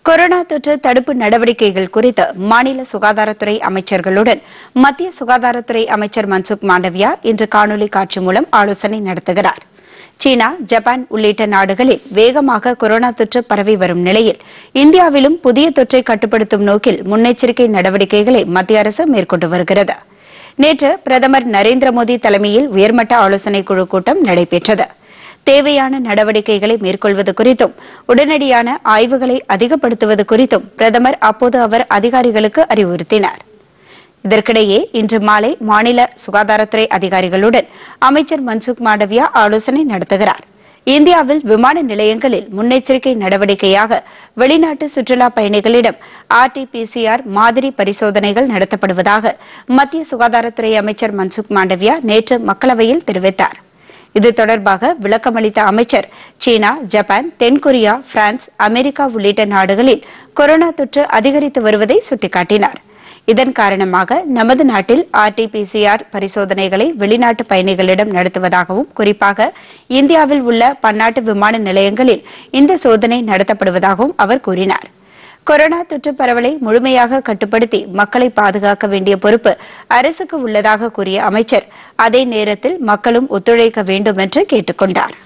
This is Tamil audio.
கொரோனா தொற்று தடுப்பு நடவடிக்கைகள் குறித்து மாநில சுகாதாரத்துறை அமைச்சர்களுடன் மத்திய சுகாதாரத்துறை அமைச்சர் மன்சுக் மாண்டவியா இன்று காணொலி காட்சி மூலம் ஆலோசனை நடத்துகிறார் சீனா ஜப்பான் உள்ளிட்ட நாடுகளில் வேகமாக கொரோனா தொற்று பரவி வரும் நிலையில் இந்தியாவிலும் புதிய தொற்றை கட்டுப்படுத்தும் நோக்கில் முன்னெச்சரிக்கை நடவடிக்கைகளை மத்திய அரசு மேற்கொண்டு வருகிறது நேற்று பிரதமர் நரேந்திர மோடி தலைமையில் உயர்மட்ட ஆலோசனைக் குழு கூட்டம் நடைபெற்றது தேவையான நடவடிக்கைகளை மேற்கொள்வது குறித்தும் உடனடியான ஆய்வுகளை அதிகப்படுத்துவது குறித்தும் பிரதமர் அப்போது அவர் அதிகாரிகளுக்கு அறிவுறுத்தினார் இதற்கிடையே இன்று மாலை மாநில சுகாதாரத்துறை அதிகாரிகளுடன் அமைச்சர் மன்சுக் மாண்டவியா ஆலோசனை நடத்துகிறார் இந்தியாவில் விமான நிலையங்களில் முன்னெச்சரிக்கை நடவடிக்கையாக வெளிநாட்டு சுற்றுலா பயணிகளிடம் ஆர்டிபிசிஆர் மாதிரி பரிசோதனைகள் நடத்தப்படுவதாக மத்திய சுகாதாரத்துறை அமைச்சர் மன்சுக் மாண்டவியா நேற்று மக்களவையில் தெரிவித்தார் இது தொடர்பாக விளக்கமளித்த அமைச்சர் சீனா ஜப்பான் தென்கொரியா பிரான்ஸ் அமெரிக்கா உள்ளிட்ட நாடுகளில் கொரோனா தொற்று அதிகரித்து வருவதை சுட்டிக்காட்டினார் இதன் காரணமாக நமது நாட்டில் ஆர்டிபிசிஆர் பரிசோதனைகளை வெளிநாட்டு பயணிகளிடம் நடத்துவதாகவும் குறிப்பாக இந்தியாவில் உள்ள பன்னாட்டு விமான நிலையங்களில் இந்த சோதனை நடத்தப்படுவதாகவும் அவர் கூறினார் கொரோனா தொற்று பரவலை முழுமையாக கட்டுப்படுத்தி மக்களை பாதுகாக்க வேண்டிய பொறுப்பு அரசுக்கு உள்ளதாக கூறிய அமைச்சர் அதே நேரத்தில் மக்களும் ஒத்துழைக்க வேண்டும் என்று கேட்டுக் கொண்டார்